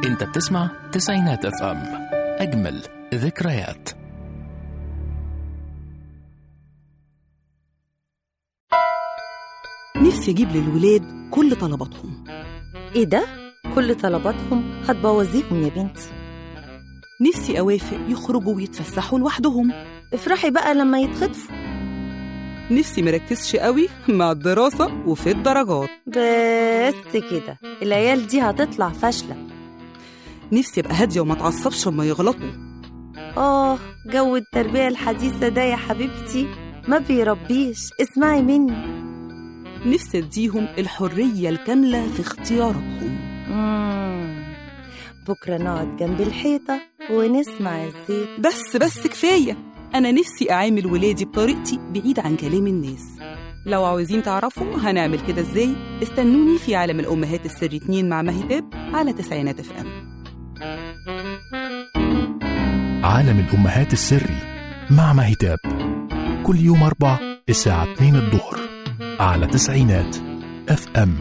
انت بتسمع تسعينات اف ام اجمل ذكريات نفسي أجيب للولاد كل طلباتهم ايه ده؟ كل طلباتهم هتبوظيهم يا بنتي نفسي أوافق يخرجوا ويتفسحوا لوحدهم افرحي بقى لما يتخطفوا نفسي مركزش قوي مع الدراسة وفي الدرجات بس كده العيال دي هتطلع فاشلة نفسي أبقى هادية وما اتعصبش لما يغلطوا آه جو التربية الحديثة ده يا حبيبتي ما بيربيش اسمعي مني نفسي أديهم الحرية الكاملة في اختياراتهم مم. بكرة نقعد جنب الحيطة ونسمع الزيت بس بس كفاية أنا نفسي أعامل ولادي بطريقتي بعيد عن كلام الناس لو عاوزين تعرفوا هنعمل كده ازاي استنوني في عالم الأمهات السر اتنين مع مهتاب على تسعينات اف ام عالم الأمهات السري مع مهتاب كل يوم أربع الساعة 2 الظهر على تسعينات اف ام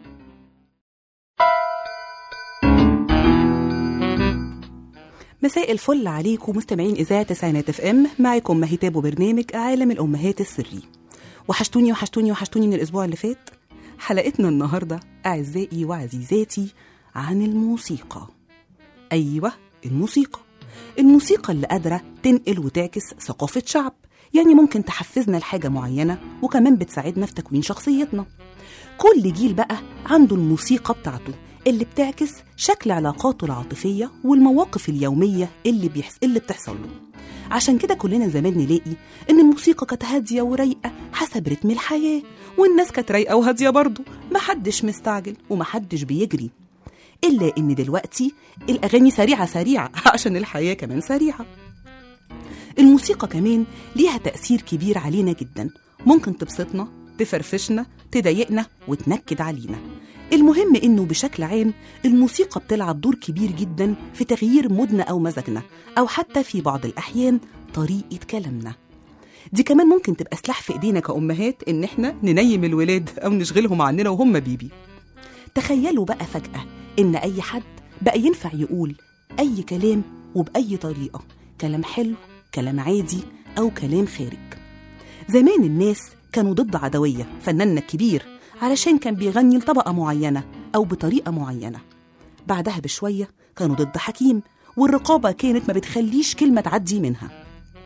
مساء الفل عليكم مستمعين إذاعة تسعينات اف ام معاكم مهتاب وبرنامج عالم الأمهات السري وحشتوني وحشتوني وحشتوني من الأسبوع اللي فات حلقتنا النهاردة أعزائي وعزيزاتي عن الموسيقى أيوة الموسيقى الموسيقى اللي قادرة تنقل وتعكس ثقافة شعب يعني ممكن تحفزنا لحاجة معينة وكمان بتساعدنا في تكوين شخصيتنا كل جيل بقى عنده الموسيقى بتاعته اللي بتعكس شكل علاقاته العاطفية والمواقف اليومية اللي, بيحس... اللي بتحصل له عشان كده كلنا زمان نلاقي إن الموسيقى كانت هادية ورايقة حسب رتم الحياة والناس كانت رايقة وهادية برضه محدش مستعجل ومحدش بيجري إلا إن دلوقتي الأغاني سريعة سريعة عشان الحياة كمان سريعة الموسيقى كمان ليها تأثير كبير علينا جدا ممكن تبسطنا تفرفشنا تضايقنا وتنكد علينا المهم إنه بشكل عام الموسيقى بتلعب دور كبير جدا في تغيير مودنا أو مزاجنا أو حتى في بعض الأحيان طريقة كلامنا دي كمان ممكن تبقى سلاح في إيدينا كأمهات إن إحنا ننيم الولاد أو نشغلهم عننا وهم بيبي تخيلوا بقى فجأة إن أي حد بقى ينفع يقول أي كلام وبأي طريقة كلام حلو كلام عادي أو كلام خارج زمان الناس كانوا ضد عدوية فناننا الكبير علشان كان بيغني لطبقة معينة أو بطريقة معينة بعدها بشوية كانوا ضد حكيم والرقابة كانت ما بتخليش كلمة تعدي منها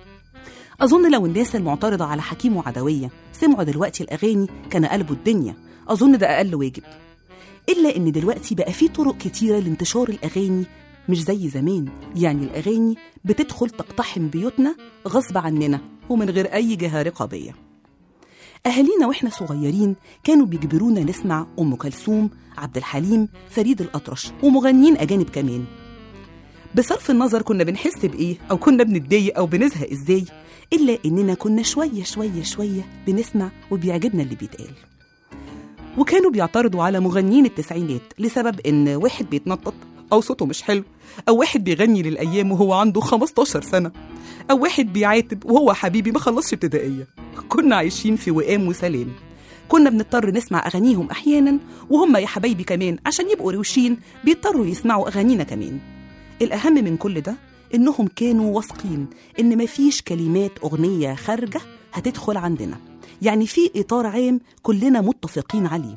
أظن لو الناس المعترضة على حكيم وعدوية سمعوا دلوقتي الأغاني كان قلبوا الدنيا أظن ده أقل واجب إلا إن دلوقتي بقى في طرق كتيرة لانتشار الأغاني مش زي زمان يعني الأغاني بتدخل تقتحم بيوتنا غصب عننا ومن غير أي جهة رقابية أهالينا وإحنا صغيرين كانوا بيجبرونا نسمع أم كلثوم عبد الحليم فريد الأطرش ومغنيين أجانب كمان بصرف النظر كنا بنحس بإيه أو كنا بنتضايق أو بنزهق إزاي إلا إننا كنا شوية شوية شوية بنسمع وبيعجبنا اللي بيتقال وكانوا بيعترضوا على مغنيين التسعينات لسبب إن واحد بيتنطط أو صوته مش حلو أو واحد بيغني للأيام وهو عنده 15 سنة أو واحد بيعاتب وهو حبيبي ما خلصش ابتدائية كنا عايشين في وئام وسلام كنا بنضطر نسمع أغانيهم أحيانا وهم يا حبايبي كمان عشان يبقوا روشين بيضطروا يسمعوا أغانينا كمان الأهم من كل ده إنهم كانوا واثقين إن مفيش كلمات أغنية خارجة هتدخل عندنا يعني في إطار عام كلنا متفقين عليه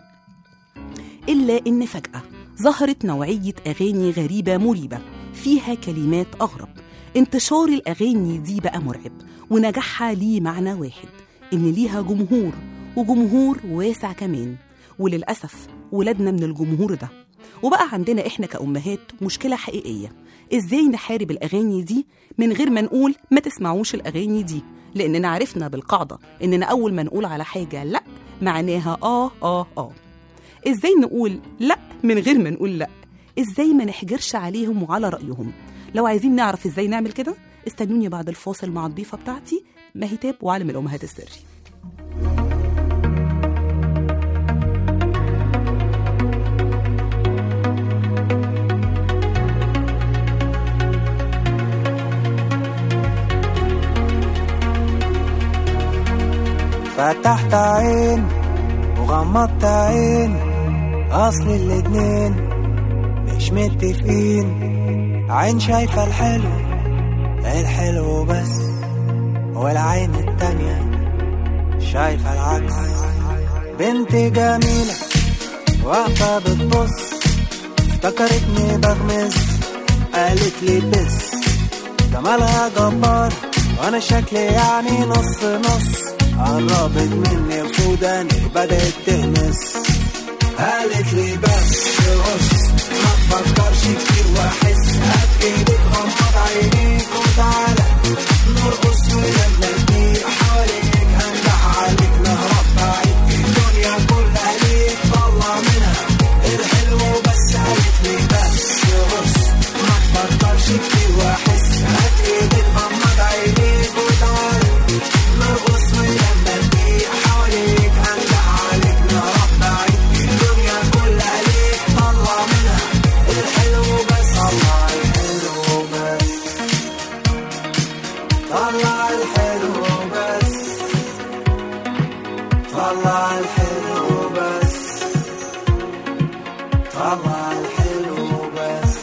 إلا إن فجأة ظهرت نوعية أغاني غريبة مريبة فيها كلمات أغرب انتشار الأغاني دي بقى مرعب ونجاحها ليه معنى واحد إن ليها جمهور وجمهور واسع كمان وللأسف ولادنا من الجمهور ده وبقى عندنا إحنا كأمهات مشكلة حقيقية إزاي نحارب الأغاني دي من غير ما نقول ما تسمعوش الأغاني دي لأننا عرفنا بالقاعدة إننا أول ما نقول على حاجة لأ معناها آه آه آه ازاي نقول لا من غير ما نقول لا ازاي ما نحجرش عليهم وعلى رايهم لو عايزين نعرف ازاي نعمل كده استنوني بعد الفاصل مع الضيفه بتاعتي مهتاب وعالم الامهات السري فتحت عين وغمضت عين اصل الاتنين مش متفقين عين شايفة الحلو الحلو بس والعين التانية شايفة العكس بنت جميلة واقفة بتبص افتكرتني بغمز قالت لي بس جمالها جبار وانا شكلي يعني نص نص قربت مني وسوداني بدأت تهمس قالت لي بس بص ما تفكرش كتير واحس هات ايدك غمض عينيك وتعالى نرقص ولما كتير حواليك هندح عليك نهرب بعيد الدنيا كلها ليك طلع منها الحلو بس قالت لي بس بص ما تفكرش كتير واحس هات ايدك غمض عينيك وتعالى نرقص ولما كتير حواليك هندح عليك نهرب بعيد الدنيا كلها ليك طلع منها الحلو بس طلع الحلو بس طلع الحلو بس طلع الحلو بس طلع الحلو بس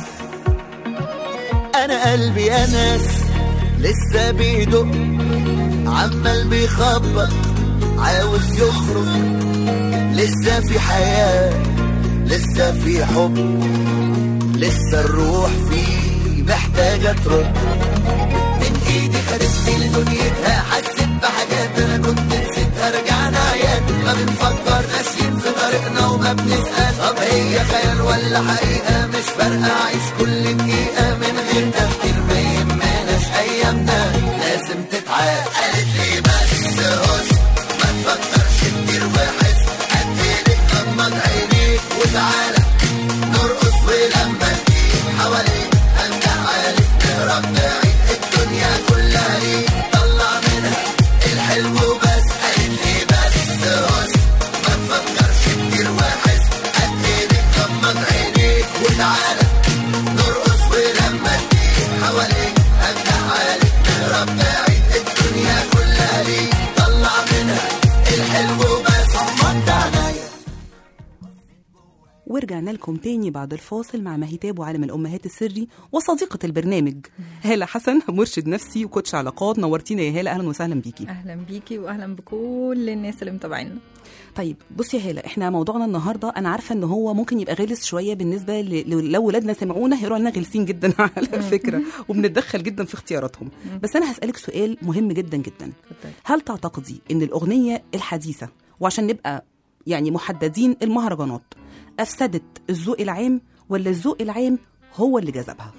انا قلبي يا ناس لسه بيدق عمال بيخبط عاوز يخرج لسه في حياة لسه في حب لسه الروح فيه محتاجة ترد من ايدي خدتني لدنيتها حسيت بحاجات انا كنت نسيتها رجعنا عيان ما بنفكر ماشيين في طريقنا وما بنسأل طب هي خيال ولا حقيقة مش فارقة عايش كل دقيقة من غير تفكير ما يهمناش ايامنا لازم تتعاد قالت لي بس هس ما تفكرش كتير وحس قد ايدك غمض عينيك وتعالى نرقص ولما تجيب حواليك هنجح عليك نهرب بعيد الدنيا كلها ليك طلع منها الحلو بس قالت لي بس هس ما تفكرش كتير وحس قد ايدك غمض عينيك وتعالى نرقص ولما تجيب حواليك هنجح عليك نهرب بعيد الدنيا كلها ليك طلع منها الحلو بس غمضت عينيا ورجعنا لكم تاني بعد الفاصل مع مهيتاب وعالم الأمهات السري وصديقة البرنامج هالة حسن مرشد نفسي وكوتش علاقات نورتينا يا هالة أهلا وسهلا بيكي اهلا بيكي واهلا بكل الناس اللي متابعينا طيب بصي يا هالة احنا موضوعنا النهارده انا عارفه ان هو ممكن يبقى غلس شويه بالنسبه ل... ل- لو ولادنا سمعونا هيقولوا لنا غلسين جدا على فكره وبنتدخل جدا في اختياراتهم بس انا هسالك سؤال مهم جدا جدا اتفضلي. هل تعتقدي ان الاغنيه الحديثه وعشان نبقى يعني محددين المهرجانات افسدت الذوق العام ولا الذوق العام هو اللي جذبها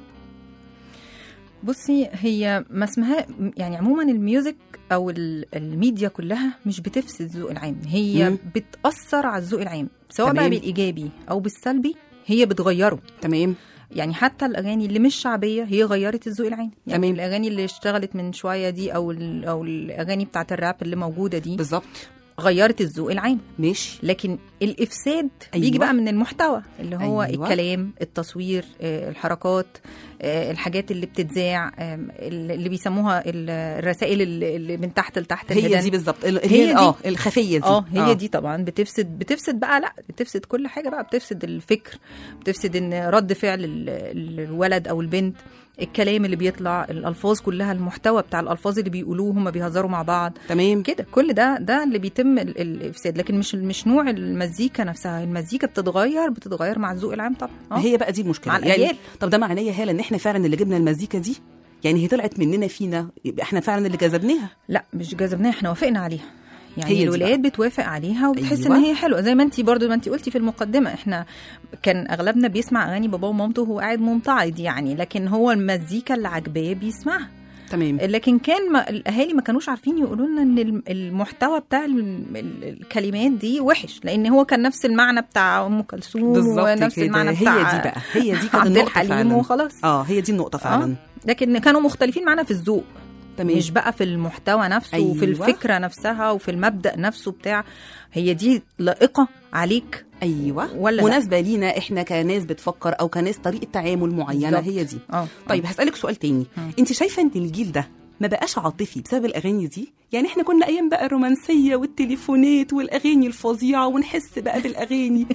بصي هي ما اسمها يعني عموما الميوزك او ال- الميديا كلها مش بتفسد الذوق العام هي مم. بتاثر على الذوق العام سواء تمام. بقى بالايجابي او بالسلبي هي بتغيره تمام يعني حتى الاغاني اللي مش شعبيه هي غيرت الذوق العام يعني تمام. الاغاني اللي اشتغلت من شويه دي او ال- او الاغاني بتاعت الراب اللي موجوده دي بالظبط غيرت الذوق العام ماشي لكن الافساد أيوة. أيوة. بيجي بقى من المحتوى اللي هو أيوة. أيوة. الكلام التصوير آه، الحركات آه، الحاجات اللي بتتذاع آم، اللي بيسموها ال- الرسائل اللي اللي من تحت لتحت هي الهدن. دي بالظبط ال- هي هي دي. اه الخفيه دي اه هي دي طبعا بتفسد بتفسد بقى لا بتفسد كل حاجه بقى بتفسد الفكر بتفسد ان رد فعل ال- ال- الولد او البنت الكلام اللي بيطلع الالفاظ كلها المحتوى بتاع الالفاظ اللي بيقولوه هم بيهزروا مع بعض تمام كده كل ده ده اللي بيتم ال- الافساد لكن مش مش نوع المزيكا نفسها المزيكا بتتغير بتتغير مع الذوق العام طبعا آه. هي بقى دي المشكله مع يعني الأجيال. طب ده معناه يا هاله ان احنا فعلا اللي جبنا المزيكا دي يعني هي طلعت مننا فينا يبقى احنا فعلا اللي جذبناها لا مش جذبناها احنا وافقنا عليها هي يعني دي الولاد بتوافق عليها وبتحس أيوة. ان هي حلوه زي ما انت برضو ما انت قلتي في المقدمه احنا كان اغلبنا بيسمع اغاني باباه ومامته وهو قاعد ممتعض يعني لكن هو المزيكا اللي عجباه بيسمعها تمام لكن كان ما الاهالي ما كانوش عارفين يقولوا لنا ان الم- المحتوى بتاع الم- ال- الكلمات دي وحش لان هو كان نفس المعنى بتاع ام كلثوم بالظبط ونفس كده المعنى هي بتاع دي بقى هي دي كانت عبد النقطه الحليم فعلا وخلاص اه هي دي النقطه فعلا لكن كانوا مختلفين معانا في الذوق تمام مش بقى في المحتوى نفسه أيوة. وفي أيوة. الفكره نفسها وفي المبدا نفسه بتاع هي دي لائقه عليك ايوه ولا لا؟ مناسبه لينا احنا كناس بتفكر او كناس طريقه تعامل معينه بالظبط. هي دي اه طيب هسألك سؤال تاني انت شايفة ان الجيل ده ما بقاش عاطفي بسبب الاغاني دي يعني احنا كنا ايام بقى الرومانسيه والتليفونات والاغاني الفظيعه ونحس بقى بالاغاني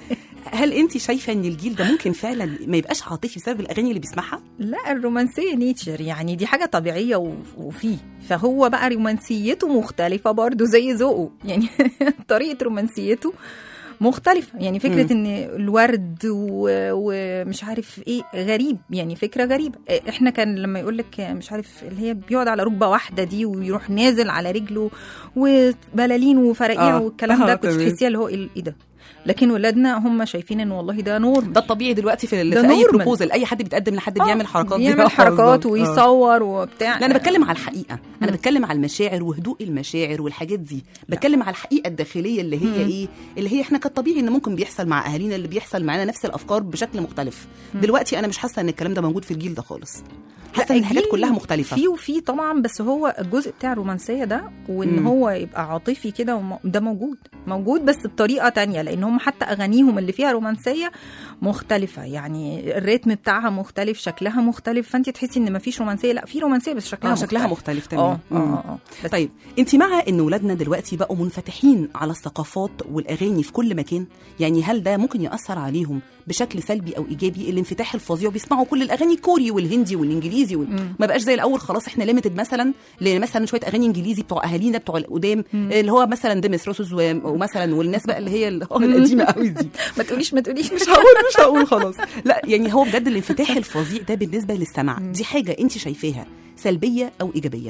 هل انت شايفه ان الجيل ده ممكن فعلا ما يبقاش عاطفي بسبب الاغاني اللي بيسمعها لا الرومانسية نيتشر يعني دي حاجة طبيعية و- وفيه فهو بقى رومانسيته مختلفة برضه زي ذوقه يعني طريقة رومانسيته مختلفة يعني فكرة ان الورد و- ومش عارف ايه غريب يعني فكرة غريبة احنا كان لما يقول لك مش عارف اللي هي بيقعد على ركبة واحدة دي ويروح نازل على رجله وبلالين وفرقيع آه. والكلام آه، ده كنت تمام. تحسيها اللي هو ايه ده لكن ولادنا هم شايفين ان والله ده نور ده الطبيعي دلوقتي في, ده في اي normal. بروبوزل اي حد بيتقدم لحد بيعمل حركات دي بيعمل آه، حركات بالظبط. آه. ويصور وبتاع لا انا بتكلم على الحقيقه انا بتكلم على المشاعر وهدوء المشاعر والحاجات دي بتكلم على الحقيقه الداخليه اللي هي ايه اللي هي احنا كالطبيعي ان ممكن بيحصل مع اهالينا اللي بيحصل معانا نفس الافكار بشكل مختلف دلوقتي انا مش حاسه ان الكلام ده موجود في الجيل ده خالص حاسه ان الحاجات الجيل كلها مختلفه في وفي طبعا بس هو الجزء بتاع الرومانسيه ده وان مم. هو يبقى عاطفي كده وم- ده موجود موجود بس بطريقه تانية لان هم حتى اغانيهم اللي فيها رومانسيه مختلفه يعني الريتم بتاعها مختلف شكلها مختلف فانت تحسي ان مفيش رومانسيه لا في رومانسيه بس شكلها اه شكلها مختلف تمام اه اه مم. اه بس طيب انت مع ان ولادنا دلوقتي بقوا منفتحين على الثقافات والاغاني في كل مكان يعني هل ده ممكن ياثر عليهم بشكل سلبي او ايجابي الانفتاح الفظيع بيسمعوا كل الاغاني الكوري والهندي والانجليزي وال... ما بقاش زي الاول خلاص احنا ليميتد مثلا لمثلا شويه اغاني انجليزي بتوع اهالينا بتوع القدام اللي هو مثلا ديمس روسوس و... ومثلا والناس بقى اللي هي ال- القديمه قوي دي ما تقوليش ما تقوليش مش هقول مش هقول خلاص لا يعني هو بجد الانفتاح الفظيع ده بالنسبه للسمع دي حاجه انت شايفاها سلبيه او ايجابيه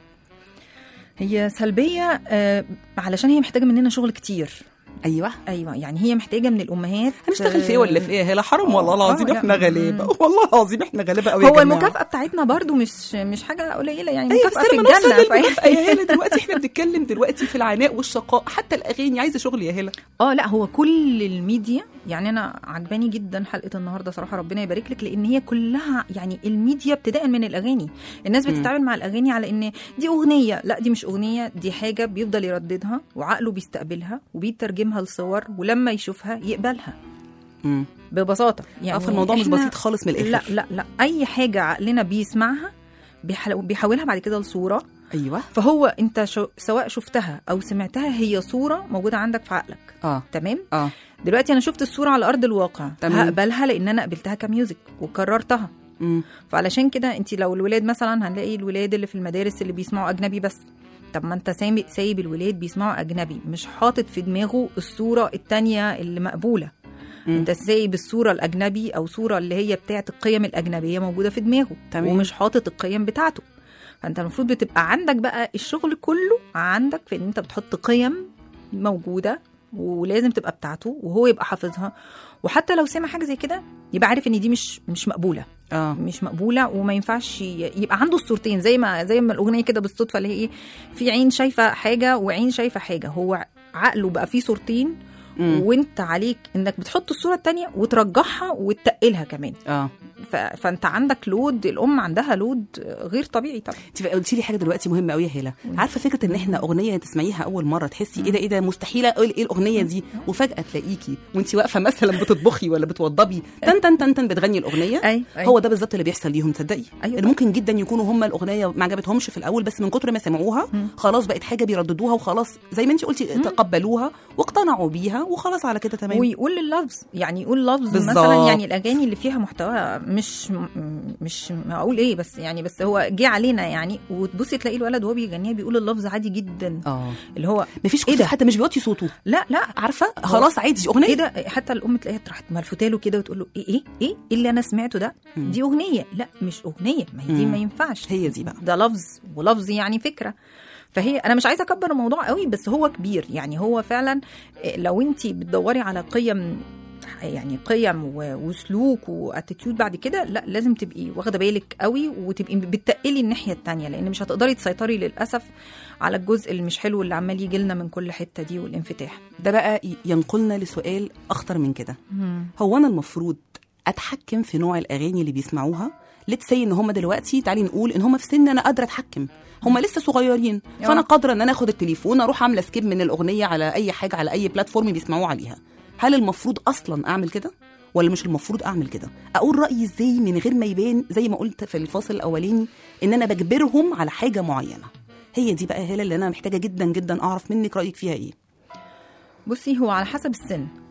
هي سلبيه آه علشان هي محتاجه مننا شغل كتير ايوه ايوه يعني هي محتاجه من الامهات هنشتغل في ايه ولا في ايه هلا حرام والله آه، العظيم لا. احنا غلابه والله العظيم احنا غلابه قوي هو المكافاه بتاعتنا برضو مش مش حاجه قليله يعني ايوه بس مكافاه في لما نوصل الجنه للمكافاه يا هلا دلوقتي احنا بنتكلم دلوقتي في العناء والشقاء حتى الاغاني عايزه شغل يا هلا اه لا هو كل الميديا يعني انا عجباني جدا حلقه النهارده صراحه ربنا يبارك لك لان هي كلها يعني الميديا ابتداء من الاغاني الناس بتتعامل مع الاغاني على ان دي اغنيه لا دي مش اغنيه دي حاجه بيفضل يرددها وعقله بيستقبلها وبيترجمها لصور ولما يشوفها يقبلها امم ببساطه يعني يعني فالموضوع مش إحنا- بسيط خالص من الاخر لا لا لا اي حاجه عقلنا بيسمعها بيحل- بيحولها بعد كده لصوره ايوه فهو انت شو سواء شفتها او سمعتها هي صوره موجوده عندك في عقلك اه تمام اه دلوقتي انا شفت الصوره على ارض الواقع تمام. هقبلها لان انا قبلتها كميوزك وكررتها امم فعلشان كده انت لو الولاد مثلا هنلاقي الولاد اللي في المدارس اللي بيسمعوا اجنبي بس طب ما انت سايب سايب الولاد بيسمعوا اجنبي مش حاطط في دماغه الصوره التانية اللي مقبوله مم. انت سايب الصوره الاجنبي او صوره اللي هي بتاعت القيم الاجنبيه موجوده في دماغه تمام. ومش حاطط القيم بتاعته فانت المفروض بتبقى عندك بقى الشغل كله عندك في ان انت بتحط قيم موجوده ولازم تبقى بتاعته وهو يبقى حافظها وحتى لو سمع حاجه زي كده يبقى عارف ان دي مش مش مقبوله اه مش مقبوله وما ينفعش ي- يبقى عنده الصورتين زي ما زي ما الاغنيه كده بالصدفه اللي هي ايه في عين شايفه حاجه وعين شايفه حاجه هو عقله بقى فيه صورتين مم. وانت عليك انك بتحط الصوره التانية وترجحها وتتقلها كمان اه ف... فانت عندك لود الام عندها لود غير طبيعي طبعا انت قلتي لي حاجه دلوقتي مهمه قوي يا هلا عارفه فكره ان احنا اغنيه تسمعيها اول مره تحسي ايه ده ايه ده مستحيل اقول ايه الاغنيه دي وفجاه تلاقيكي وانت واقفه مثلا بتطبخي ولا بتوضبي تن تن تن تن بتغني الاغنيه أي، أي. هو ده بالظبط اللي بيحصل ليهم تصدقي أيوة اللي ممكن جدا يكونوا هم الاغنيه ما عجبتهمش في الاول بس من كتر ما سمعوها خلاص بقت حاجه بيرددوها وخلاص زي ما انت قلتي تقبلوها واقتنعوا بيها وخلاص على كده تمام ويقول اللفظ يعني يقول لفظ بالظبط. مثلا يعني الاغاني اللي فيها محتوى مش م- مش هقول ايه بس يعني بس هو جه علينا يعني وتبصي تلاقي الولد وهو بيغنيها بيقول اللفظ عادي جدا اه اللي هو مفيش إيه كسوف ده؟ حتى مش بيوطي صوته لا لا عارفه خلاص عادي دي اغنيه ايه ده حتى الام تلاقيها راحت ملفوته له كده وتقول له ايه ايه ايه إيه اللي انا سمعته ده دي اغنيه لا مش اغنيه ما هي دي مم. ما ينفعش هي دي بقى ده لفظ ولفظ يعني فكره فهي انا مش عايزه اكبر الموضوع قوي بس هو كبير يعني هو فعلا إيه، لو انت بتدوري على قيم يعني قيم و- وسلوك واتيتيود بعد كده لا لازم تبقي واخده بالك قوي وتبقي بتقلي الناحيه التانية لان مش هتقدري تسيطري للاسف على الجزء اللي مش حلو اللي عمال يجي لنا من كل حته دي والانفتاح ده بقى ي- ينقلنا لسؤال اخطر من كده هو انا المفروض اتحكم في نوع الاغاني اللي بيسمعوها ليتس سي ان هم دلوقتي تعالي نقول ان هم في سن انا قادره اتحكم هم لسه صغيرين فانا آه. قادره ان انا اخد التليفون اروح عامله سكيب من الاغنيه على اي حاجه على اي بلاتفورم بيسمعوه عليها هل المفروض اصلا اعمل كده ولا مش المفروض اعمل كده اقول رايي ازاي من غير ما يبان زي ما قلت في الفاصل الاولاني ان انا بجبرهم على حاجه معينه هي دي بقى هلا اللي انا محتاجه جدا جدا اعرف منك رايك فيها ايه بصي هو على حسب السن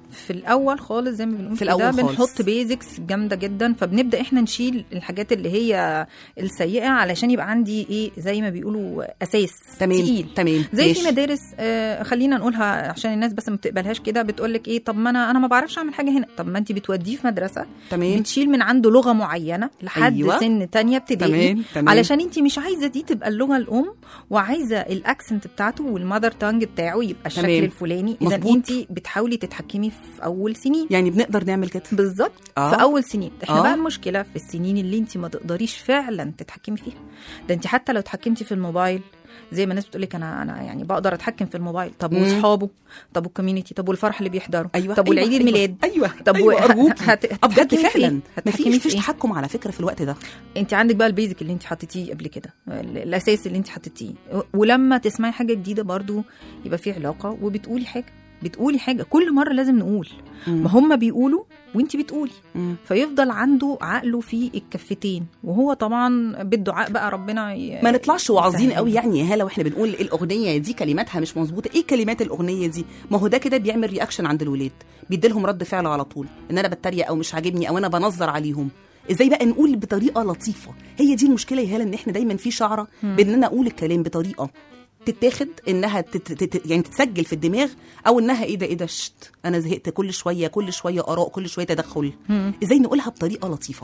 في الاول خالص زي ما بنقول في كده الأول خالص. بنحط بيزكس جامده جدا فبنبدا احنا نشيل الحاجات اللي هي السيئه علشان يبقى عندي ايه زي ما بيقولوا اساس تمام تقيل تمام زي ماشي. في مدارس آه خلينا نقولها عشان الناس بس ما بتقبلهاش كده بتقول لك ايه طب ما انا انا ما بعرفش اعمل حاجه هنا طب ما انت بتوديه في مدرسه تمام بتشيل من عنده لغه معينه لحد أيوة. أيوة. سن تانية ابتدائي تمام تمام علشان انت مش عايزه دي تبقى اللغه الام وعايزه الاكسنت بتاعته والمذر تانج بتاعه يبقى الشكل تمام. الفلاني اذا مظبوط. انت بتحاولي تتحكمي في اول سنين يعني بنقدر نعمل كده بالظبط آه. في اول سنين احنا آه. بقى المشكله في السنين اللي انت ما تقدريش فعلا تتحكمي فيها ده انت حتى لو اتحكمتي في الموبايل زي ما الناس بتقول لك انا انا يعني بقدر اتحكم في الموبايل طب مم. واصحابه طب والكوميونتي طب والفرح اللي بيحضروا ايوه طب والعيد أيوة الميلاد ايوه طب ايوه و- ارجوكي هت- آه، بجد هتتحكمي في فعلا إيه؟ هتتحكمي مفيش في مفيش إيه؟ تحكم على فكره في الوقت ده انت عندك بقى البيزك اللي انت حطيتيه قبل كده ال- الاساس اللي انت حطيتيه ولما تسمعي حاجه جديده برضو يبقى في علاقه وبتقولي حاجه بتقولي حاجه كل مره لازم نقول مم. ما هم بيقولوا وانت بتقولي مم. فيفضل عنده عقله في الكفتين وهو طبعا بالدعاء بقى ربنا ي... ما نطلعش واعظين يسهل. قوي يعني يا هلا واحنا بنقول الاغنيه دي كلماتها مش مظبوطه ايه كلمات الاغنيه دي ما هو ده كده بيعمل رياكشن عند الولاد بيديلهم رد فعل على طول ان انا بتريق او مش عاجبني او انا بنظر عليهم ازاي بقى نقول بطريقه لطيفه هي دي المشكله يا هلا ان احنا دايما في شعره بان انا اقول الكلام بطريقه تتاخد انها تت... تت... يعني تتسجل في الدماغ او انها ايه ده ايه ده شت انا زهقت كل شويه كل شويه اراء كل شويه تدخل ازاي نقولها بطريقه لطيفه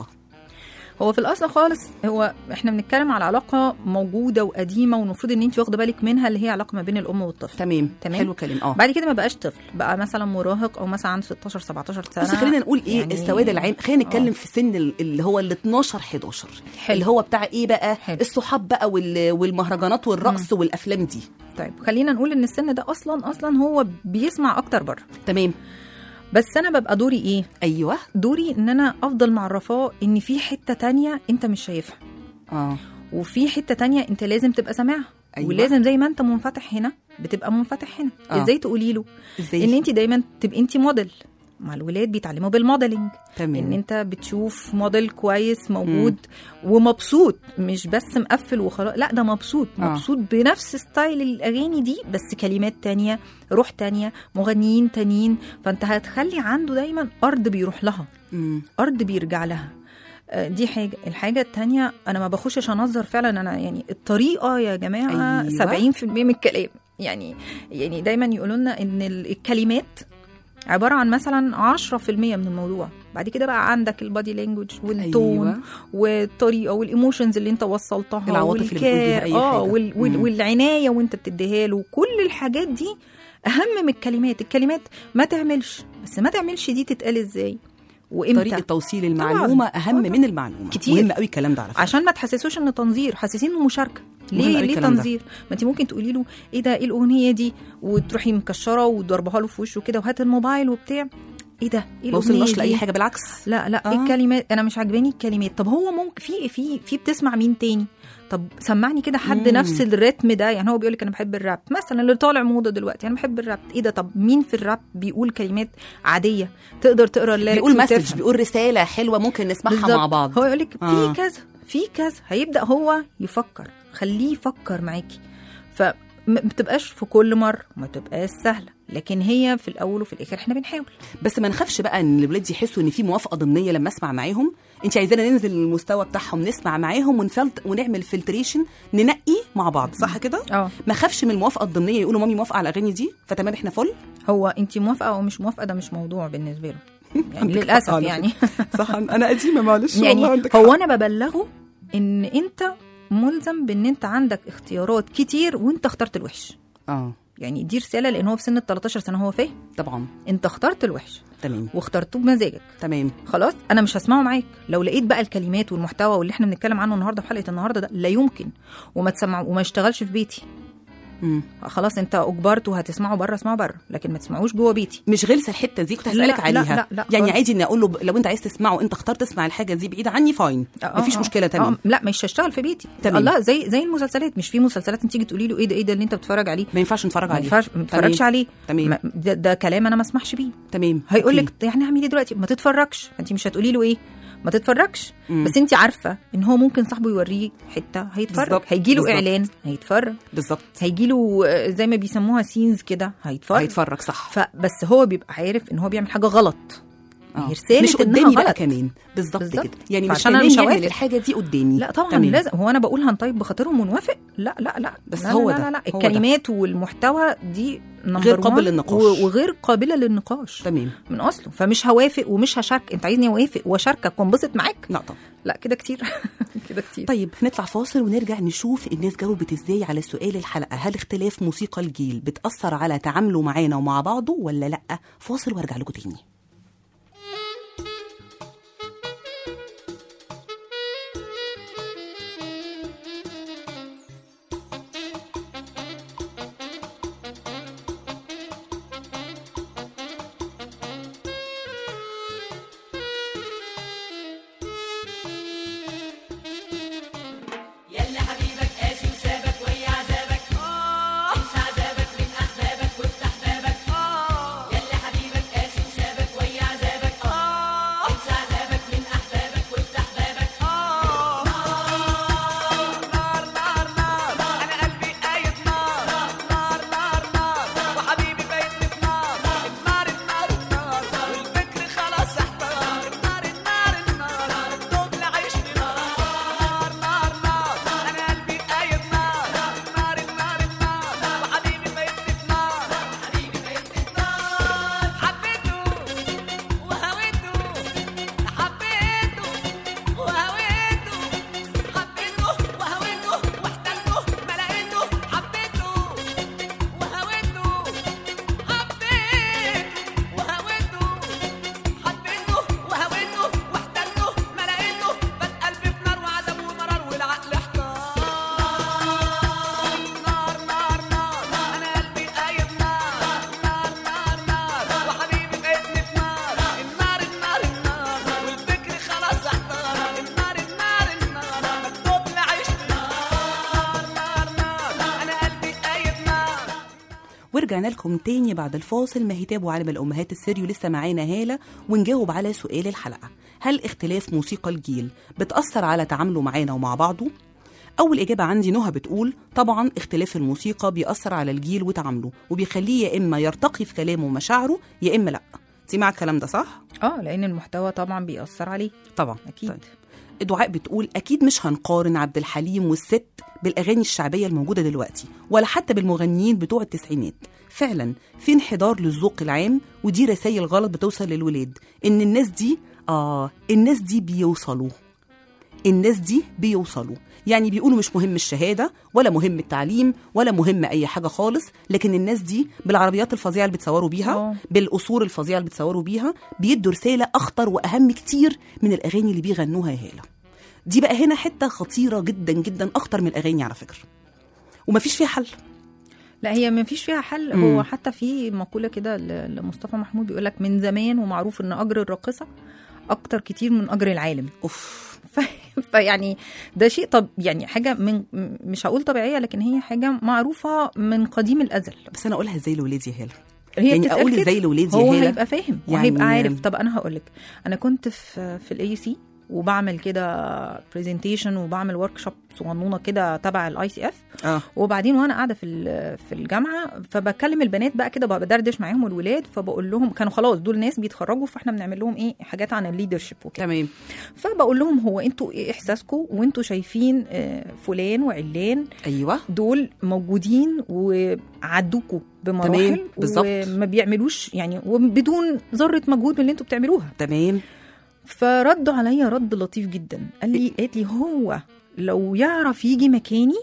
هو في الاصل خالص هو احنا بنتكلم على علاقه موجوده وقديمه والمفروض ان انت واخده بالك منها اللي هي علاقه ما بين الام والطفل تمام تمام. حلو كلام اه بعد كده ما بقاش طفل بقى مثلا مراهق او مثلا عنده 16 17 سنه بس خلينا نقول ايه يعني- السواد العام خلينا نتكلم آه. في سن ال- اللي هو ال 12 11 حلو. اللي هو بتاع ايه بقى حلو. الصحاب بقى وال- والمهرجانات والرقص والافلام دي طيب خلينا نقول ان السن ده اصلا اصلا هو بيسمع اكتر بره تمام بس انا ببقى دوري ايه ايوه دوري ان انا افضل معرفاه ان في حته تانية انت مش شايفها اه وفي حته تانية انت لازم تبقى سامعها أيوة. ولازم زي ما انت منفتح هنا بتبقى منفتح هنا آه. ازاي تقولي له ازاي ان انت دايما تبقي انت موديل مع الولاد بيتعلموا بالموديلنج تمام ان انت بتشوف موديل كويس موجود ومبسوط مش بس مقفل وخلاص لا ده مبسوط آه. مبسوط بنفس ستايل الاغاني دي بس كلمات تانية روح تانية مغنيين تانيين فانت هتخلي عنده دايما ارض بيروح لها مم. ارض بيرجع لها آه، دي حاجه الحاجه التانية انا ما بخشش انظر فعلا انا يعني الطريقه يا جماعه أيوة. 70% من الكلام يعني يعني دايما يقولوا لنا ان ال- الكلمات عباره عن مثلا 10% من الموضوع بعد كده بقى عندك البادي لانجوج والتون أيوة. والطريقه والايموشنز اللي انت وصلتها العواطف اللي بتقول بيها أي اه حاجة. وال وال مم. والعنايه وانت بتديها له كل الحاجات دي اهم من الكلمات الكلمات ما تعملش بس ما تعملش دي تتقال ازاي وامتى طريقه توصيل المعلومه اهم طبعاً. من المعلومه كتير. مهم قوي الكلام ده على فكره عشان ما تحسسوش ان تنظير حسسين انه مشاركه مهم ليه أوي ليه الكلام ده. تنظير ما انت ممكن تقولي له ايه ده ايه الاغنيه دي وتروحي مكشره وتضربها له في وشه كده وهات الموبايل وبتاع ايه ده ايه ما الاغنيه وصلناش دي لاي حاجه بالعكس لا لا آه. آه. الكلمات انا مش عاجباني الكلمات طب هو ممكن في في في بتسمع مين تاني طب سمعني كده حد مم. نفس الريتم ده يعني هو بيقول لك انا بحب الراب مثلا اللي طالع موضه دلوقتي انا بحب الراب ايه ده طب مين في الراب بيقول كلمات عاديه تقدر تقرا الليركس بيقول مسج وتفهم. بيقول رساله حلوه ممكن نسمعها بالظبط. مع بعض هو يقول لك آه. في كذا في كذا هيبدا هو يفكر خليه يفكر معاكي فما بتبقاش في كل مره ما تبقاش سهله لكن هي في الاول وفي الاخر احنا بنحاول بس ما نخافش بقى ان الولاد يحسوا ان في موافقه ضمنيه لما اسمع معاهم انت عايزانا ننزل المستوى بتاعهم نسمع معاهم ونفلت ونعمل فلتريشن ننقي مع بعض صح كده اه ما خافش من الموافقه الضمنيه يقولوا مامي موافقه على الاغاني دي فتمام احنا فل هو انت موافقه او مش موافقه ده مش موضوع بالنسبه له يعني عندك حق للاسف على يعني صح انا قديمه معلش يعني هو انا ببلغه ان انت ملزم بان انت عندك اختيارات كتير وانت اخترت الوحش اه يعني دي رساله لان هو في سن ال 13 سنه هو فاهم طبعا انت اخترت الوحش تمام واخترتوه بمزاجك تمام خلاص انا مش هسمعه معاك لو لقيت بقى الكلمات والمحتوى واللي احنا بنتكلم عنه النهارده في حلقه النهارده ده لا يمكن وما تسمع وما يشتغلش في بيتي مم. خلاص انت اجبرت وهتسمعه بره اسمعه بره لكن ما تسمعوش جوه بيتي مش غلسه الحته دي كنت لا، هسالك لا، عليها لا، لا يعني خالص. عادي اني اقول له ب- لو انت عايز تسمعه انت اخترت تسمع الحاجه دي بعيده عني فاين آه، مفيش آه، مشكله تمام آه لا مش هشتغل في بيتي تمام. الله زي زي المسلسلات مش في مسلسلات انت تيجي تقولي له ايه ده ايه ده اللي انت بتتفرج عليه ما ينفعش نتفرج ما عليه ينفعش ما تتفرجش عليه تمام. ما- ده, ده كلام انا ما اسمحش بيه تمام هيقول أوكي. لك يعني هعمل ايه دلوقتي ما تتفرجش انت مش هتقولي له ايه ما تتفرجش مم. بس انت عارفه ان هو ممكن صاحبه يوريه حته هيتفرج بالظبط، هيجي له بالظبط. اعلان هيتفرج بالظبط هيجي له زي ما بيسموها سينز كده هيتفرج هيتفرج صح فبس هو بيبقى عارف ان هو بيعمل حاجه غلط آه. هي رسالة مش إنها قدامي بقى غلط. كمان بالظبط بالظبط. كده يعني مش فعشان أنا كمان مش يعمل هوافق. الحاجه دي قدامي لا طبعا تمام. لازم هو انا بقول هنطيب بخاطرهم ونوافق لا لا لا بس لا هو لا ده، لا, لا. هو ده. الكلمات والمحتوى دي number غير قابل one للنقاش. و- وغير قابله للنقاش تمام من اصله فمش هوافق ومش هشارك انت عايزني اوافق واشاركك وانبسط معاك لا طبعا لا كده كتير كده كتير طيب نطلع فاصل ونرجع نشوف الناس جاوبت ازاي على سؤال الحلقه هل اختلاف موسيقى الجيل بتاثر على تعامله معانا ومع بعضه ولا لا فاصل وارجع لكم تاني انا قلبي قايد نار نار نار نار وحبيبي بايتني في نار النار النار النار والفكر خلاص احتار النار النار النار الدوب لعيشني نار نار نار انا قلبي قايد نار نار النار النار وحبيبي بايتني في نار حبيبي بايتني في نار حبيته وهويته حبيته وهويته حبيته وهويته واحتلته ما لقيته حبيته وهويته حبيته وهويته حبيته وهويته واحتلته ما لقيته بات قلبي في نار وعذاب ومرار والعقل احتار نار نار نار انا قلبي قايد نار نار نار نار وحبيبي بيتني في نار النار النار النار والفكر خلاص احتار النار النار النار مكتوب لعيش نار نار نار انا قلبي قايد نار ورجعنا لكم تاني بعد الفاصل مهتاب وعالم الامهات السري ولسه معانا هاله ونجاوب على سؤال الحلقه هل اختلاف موسيقى الجيل بتاثر على تعامله معانا ومع بعضه اول اجابه عندي نهى بتقول طبعا اختلاف الموسيقى بيأثر على الجيل وتعامله وبيخليه يا اما يرتقي في كلامه ومشاعره يا اما لا انت مع الكلام ده صح اه لان المحتوى طبعا بيأثر عليه طبعا اكيد طيب. دعاء بتقول اكيد مش هنقارن عبد الحليم والست بالاغاني الشعبيه الموجوده دلوقتي ولا حتى بالمغنيين بتوع التسعينات فعلا في انحدار للذوق العام ودي رسائل غلط بتوصل للولاد ان الناس دي اه الناس دي بيوصلوا الناس دي بيوصلوا يعني بيقولوا مش مهم الشهاده ولا مهم التعليم ولا مهم اي حاجه خالص لكن الناس دي بالعربيات الفظيعه اللي بتصوروا بيها آه. بالقصور الفظيعه اللي بتصوروا بيها بيدوا رساله اخطر واهم كتير من الاغاني اللي بيغنوها يا هاله دي بقى هنا حته خطيره جدا جدا اخطر من الاغاني على فكره ومفيش فيها حل لا هي ما فيش فيها حل مم. هو حتى في مقوله كده ل- لمصطفى محمود بيقول لك من زمان ومعروف ان اجر الراقصه اكتر كتير من اجر العالم اوف ف- فيعني ده شيء طب يعني حاجه من م- مش هقول طبيعيه لكن هي حاجه معروفه من قديم الازل بس انا اقولها ازاي لولادي يا هاله هي يعني بتتقال أقول كده. إزاي لولادي يا هو هالة؟ هيبقى فاهم يعني- وهيبقى عارف طب انا هقول لك انا كنت في في الاي سي وبعمل كده برزنتيشن وبعمل ورك شوب صغنونه كده تبع الاي سي اف اه وبعدين وانا قاعده في ال- في الجامعه فبكلم البنات بقى كده بدردش معاهم الولاد فبقول لهم كانوا خلاص دول ناس بيتخرجوا فاحنا بنعمل لهم ايه حاجات عن الليدرشيب وكده تمام فبقول لهم هو انتوا ايه احساسكم وانتوا شايفين آه، فلان وعلان ايوه دول موجودين وعدوكوا بمراحل تمام، بالظبط. وما بيعملوش يعني وبدون ذره مجهود من اللي انتوا بتعملوها تمام فردوا عليا رد لطيف جدا قال لي قالت لي هو لو يعرف يجي مكاني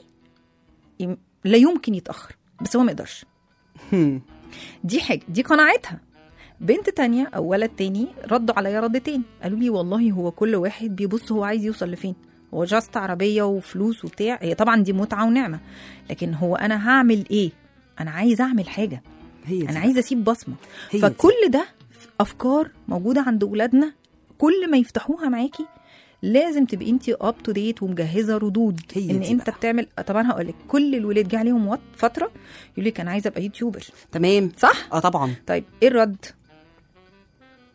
يم- لا يمكن يتاخر بس هو ما يقدرش هم. دي حاجه دي قناعتها بنت تانية او ولد تاني ردوا عليا رد تاني قالوا لي والله هو كل واحد بيبص هو عايز يوصل لفين هو جاست عربيه وفلوس وبتاع هي طبعا دي متعه ونعمه لكن هو انا هعمل ايه انا عايز اعمل حاجه هي دي انا عايزه اسيب بصمه هي دي. فكل ده افكار موجوده عند ولادنا كل ما يفتحوها معاكي لازم تبقي انت اب تو ديت ومجهزه ردود هي ان دي انت بقى. بتعمل طبعا هقول لك كل الولاد جه عليهم وقت فتره يقول لك انا عايزه ابقى يوتيوبر تمام صح اه طبعا طيب ايه الرد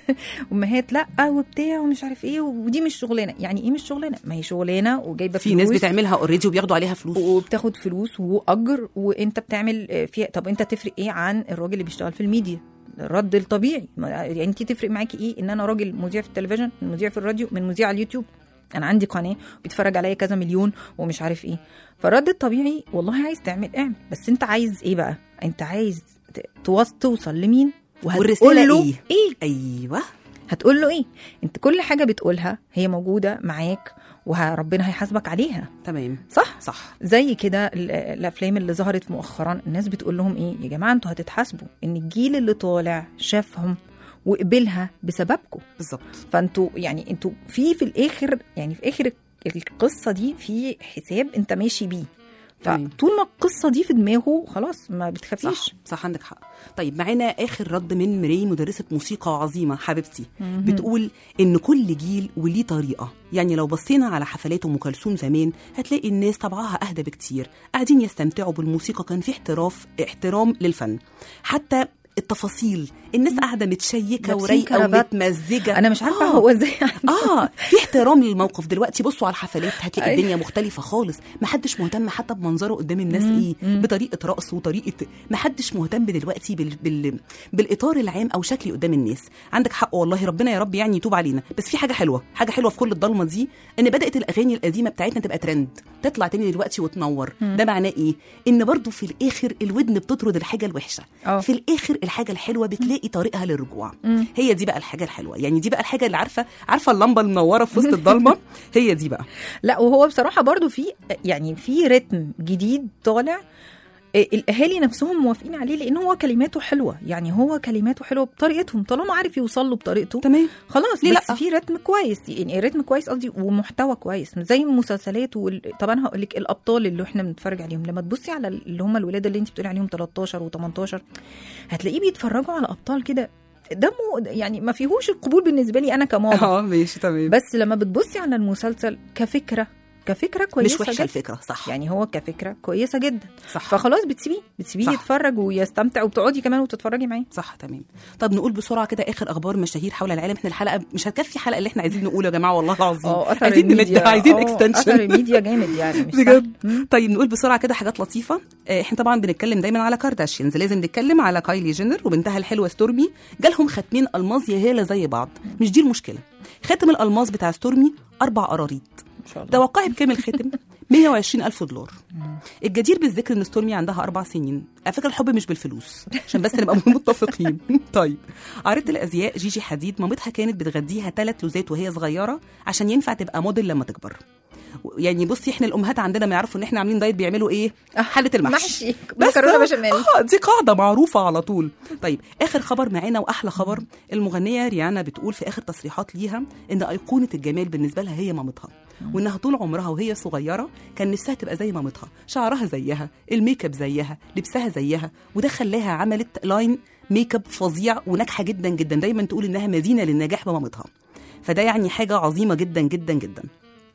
امهات لا وبتاع ومش عارف ايه ودي مش شغلانه يعني ايه مش شغلانه ما هي شغلانه وجايبه في ناس فلوس بتعملها اوريدي وبياخدوا عليها فلوس وبتاخد فلوس واجر وانت بتعمل آه، فيها طب انت تفرق ايه عن الراجل اللي بيشتغل في الميديا الرد الطبيعي ما- يعني انت تفرق معاكي ايه ان انا راجل مذيع في التلفزيون من مذيع في الراديو من مذيع على اليوتيوب انا عندي قناه بيتفرج عليا كذا مليون ومش عارف ايه فالرد الطبيعي والله عايز تعمل اعمل بس انت عايز ايه بقى انت عايز ت- توص توصل لمين والرسالة وهتقول له إيه؟ ايه ايوه هتقول له ايه انت كل حاجه بتقولها هي موجوده معاك وربنا هيحاسبك عليها تمام صح صح زي كده ال- الافلام اللي ظهرت مؤخرا الناس بتقول لهم ايه يا جماعه انتوا هتتحاسبوا ان الجيل اللي طالع شافهم وقبلها بسببكم بالظبط فانتوا يعني انتوا في في الاخر يعني في اخر القصه دي في حساب انت ماشي بيه تمام. فطول ما القصه دي في دماغه خلاص ما بتخافيش صح صح عندك حق طيب معانا اخر رد من مري مدرسه موسيقى عظيمه حبيبتي بتقول ان كل جيل وليه طريقه يعني لو بصينا على حفلات ام كلثوم زمان هتلاقي الناس طبعها اهدى بكتير قاعدين يستمتعوا بالموسيقى كان في احتراف احترام للفن حتى التفاصيل الناس قاعده متشيكه لابسين ورايقه كرافات. ومتمزجه انا مش عارفه آه. هو ازاي اه في احترام للموقف دلوقتي بصوا على الحفلات هتلاقي أيوة. الدنيا مختلفه خالص محدش مهتم حتى بمنظره قدام الناس ايه بطريقه رقص وطريقه محدش مهتم دلوقتي بال... بال... بالاطار العام او شكلي قدام الناس عندك حق والله ربنا يا رب يعني يتوب علينا بس في حاجه حلوه حاجه حلوه في كل الضلمه دي ان بدات الاغاني القديمه بتاعتنا تبقى ترند تطلع تاني دلوقتي وتنور ده معناه ايه ان برضو في الاخر الودن بتطرد الحاجه الوحشه آه. في الاخر الحاجه الحلوه بتلاقي طريقها للرجوع هي دي بقى الحاجه الحلوه يعني دي بقى الحاجه اللي عارفه عارفه اللمبه المنوره في وسط الضلمه هي دي بقى لا وهو بصراحه برضو في يعني في رتم جديد طالع آه، الاهالي نفسهم موافقين عليه لان هو كلماته حلوه يعني هو كلماته حلوه بطريقتهم طالما عارف يوصل له بطريقته تمام خلاص ليه بس لأ؟ في رتم كويس يعني رتم كويس قصدي ومحتوى كويس زي المسلسلات وال... طبعا هقول لك الابطال اللي احنا بنتفرج عليهم لما تبصي على اللي هم الولاد اللي انت بتقولي عليهم 13 و18 هتلاقيه بيتفرجوا على ابطال كده دمه يعني ما فيهوش القبول بالنسبه لي انا كماما اه ماشي تمام بس لما بتبصي على المسلسل كفكره كفكره كويسه مش وحشه جدا. الفكره صح يعني هو كفكره كويسه جدا صح فخلاص بتسيبيه بتسيبيه صح. يتفرج ويستمتع وبتقعدي كمان وتتفرجي معاه صح تمام طب نقول بسرعه كده اخر اخبار مشاهير حول العالم احنا الحلقه مش هتكفي الحلقه اللي احنا عايزين نقوله يا جماعه والله العظيم اه اثر عايزين الميديا نمد عايزين آه، اثر اكستنشن الميديا جامد يعني مش بجد سهل. مم. طيب نقول بسرعه كده حاجات لطيفه آه، احنا طبعا بنتكلم دايما على كارداشيانز لازم نتكلم على كايلي جينر وبنتها الحلوه ستورمي جالهم ختمين الماظ يا هاله زي بعض مش دي المشكله خاتم الالماظ بتاع ستورمي اربع قراريط ان شاء الله توقعي بكام الختم 120 ألف دولار الجدير بالذكر ان ستورمي عندها أربع سنين على فكرة الحب مش بالفلوس عشان بس نبقى متفقين طيب عارضة الأزياء جيجي حديد مامتها كانت بتغديها ثلاث لوزات وهي صغيرة عشان ينفع تبقى موديل لما تكبر يعني بصي احنا الامهات عندنا ما يعرفوا ان احنا عاملين دايت بيعملوا ايه حله المحشي محشي بس مكرونه بشاميل اه دي قاعده معروفه على طول طيب اخر خبر معانا واحلى خبر المغنيه ريانا بتقول في اخر تصريحات ليها ان ايقونه الجمال بالنسبه لها هي مامتها وانها طول عمرها وهي صغيره كان نفسها تبقى زي مامتها شعرها زيها الميك اب زيها لبسها زيها وده خلاها عملت لاين ميك اب فظيع وناجحه جدا جدا دايما تقول انها مدينه للنجاح بمامتها فده يعني حاجه عظيمه جدا جدا جدا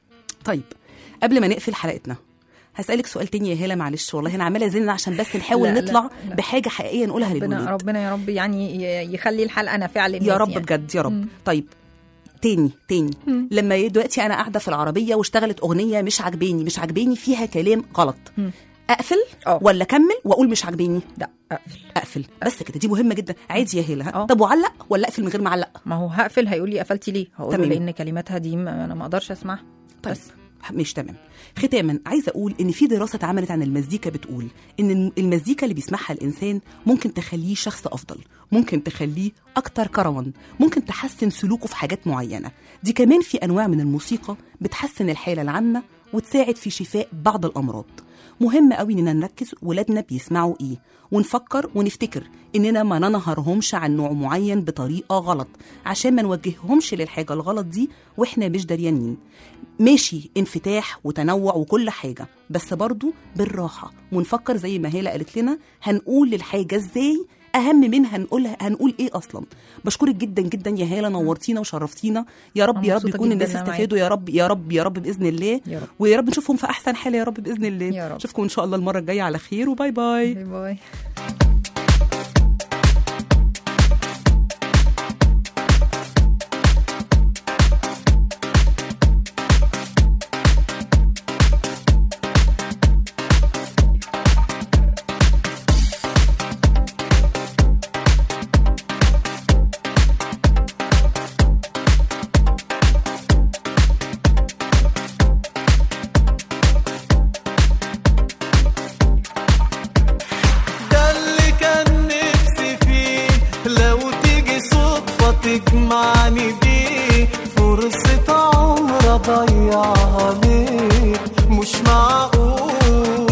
طيب قبل ما نقفل حلقتنا هسألك سؤال تاني يا هالة معلش والله أنا عمالة أزن عشان بس نحاول لا، لا، نطلع لا. بحاجة حقيقية نقولها ربنا للولاد ربنا يا رب يعني ي- يخلي الحلقه نافعه للناس يا رب يعني. بجد يا رب مم. طيب تاني تاني مم. لما دلوقتي انا قاعده في العربيه واشتغلت اغنيه مش عجباني مش عجباني فيها كلام غلط مم. اقفل اه. ولا اكمل واقول مش عجباني لا اقفل اقفل بس كده دي مهمه جدا عادي يا هيلا اه. طب وعلق ولا اقفل من غير ما اعلق ما هو هقفل هيقول لي قفلتي ليه هقول له تمام. لان كلماتها دي ما انا ما اقدرش اسمعها طيب بس. مش تمام ختاما عايزه اقول ان في دراسه اتعملت عن المزيكا بتقول ان المزيكا اللي بيسمعها الانسان ممكن تخليه شخص افضل ممكن تخليه اكتر كرما ممكن تحسن سلوكه في حاجات معينه دي كمان في انواع من الموسيقى بتحسن الحاله العامه وتساعد في شفاء بعض الامراض مهم قوي اننا نركز ولادنا بيسمعوا ايه ونفكر ونفتكر اننا ما ننهرهمش عن نوع معين بطريقه غلط عشان ما نوجههمش للحاجه الغلط دي واحنا مش دريانين ماشي انفتاح وتنوع وكل حاجه بس برضو بالراحه ونفكر زي ما هاله قالت لنا هنقول للحاجه ازاي اهم منها هنقولها هنقول ايه اصلا بشكرك جدا جدا يا هاله نورتينا وشرفتينا يا رب أنا يا رب مبسوطة يكون جداً الناس إن أنا استفادوا يا رب يا رب يا رب باذن الله يا رب. ويا رب نشوفهم في احسن حال يا رب باذن الله يا رب. اشوفكم ان شاء الله المره الجايه على خير وباي باي باي باي تجمعني بيه فرصة عمر أضيعها ليه مش معقول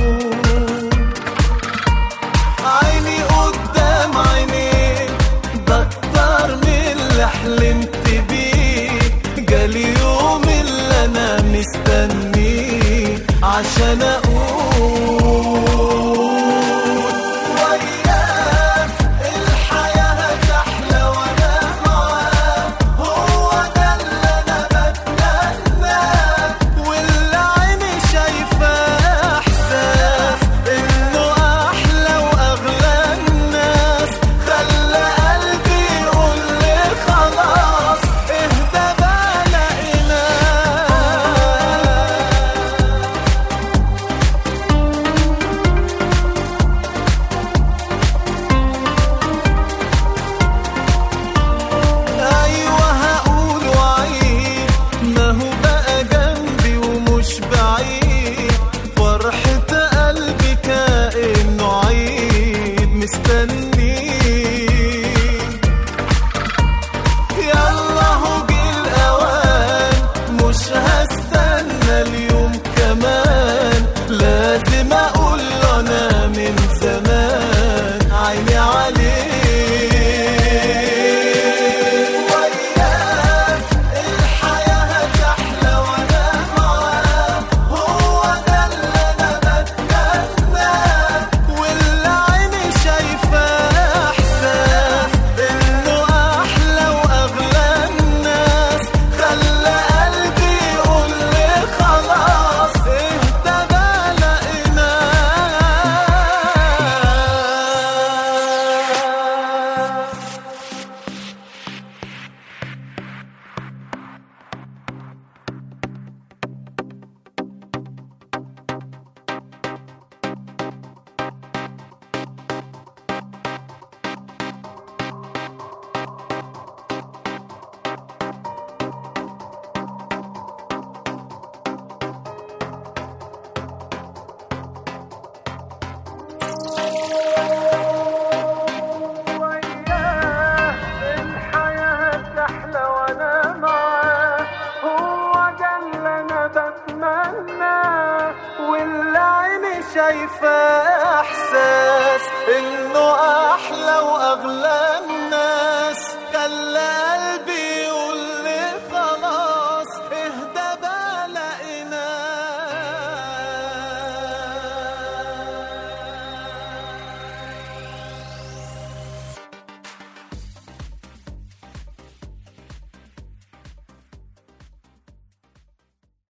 عيني قدام عينيك ده اكتر من اللي حلمت بيه جالي يوم اللي انا مستنيه عشان اقول وياك الحياة هتحلى وانا معاك هو ده اللي انا بتمناه واللي عيني شايفاه احساس انه احلى واغلى الناس خلى قلبي يقول لي خلاص اهدى بقى لقيناه ايوه هقول وعيد ما هو بقى جنبي ومش بعيد فرحة قلبي كأنه عيد مستنيه يلا هو جه الاوان مش هستنى اليوم كمان لازم اقول له انا من زمان عيني عليه وياك الحياة هتحلى وانا معاك هو ده اللي انا بتمناه واللي عيني شايفاه احساس انه احلى واغلى الناس خلى قلبي يقول لي خلاص اهدى بقى لقيناه الحياة تحلى وانا معاه هو ده اللي انا بتمناه واللي عيني شايفاه احساس انه احلى واغلى